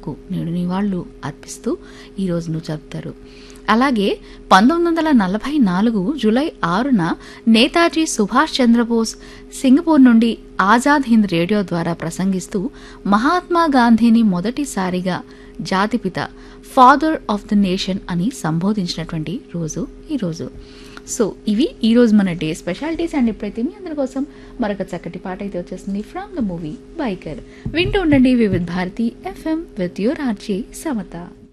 త్యాగాలకు నేడు నివాళులు అర్పిస్తూ ఈ రోజును జరుపుతారు అలాగే పంతొమ్మిది వందల నలభై నాలుగు జూలై ఆరున నేతాజీ సుభాష్ చంద్రబోస్ సింగపూర్ నుండి ఆజాద్ హింద్ రేడియో ద్వారా ప్రసంగిస్తూ మహాత్మా గాంధీని మొదటిసారిగా జాతిపిత ఫాదర్ ఆఫ్ ద నేషన్ అని సంబోధించినటువంటి రోజు ఈ రోజు సో ఇవి ఈ రోజు మన డే స్పెషాలిటీస్ అండ్ ఇప్పుడైతే మీ అందరి కోసం మరొక చక్కటి పాట అయితే వచ్చేస్తుంది ఫ్రమ్ ద మూవీ బైకర్ వింటూ ఉండండి Vividh Bharati FM with your RJ Samata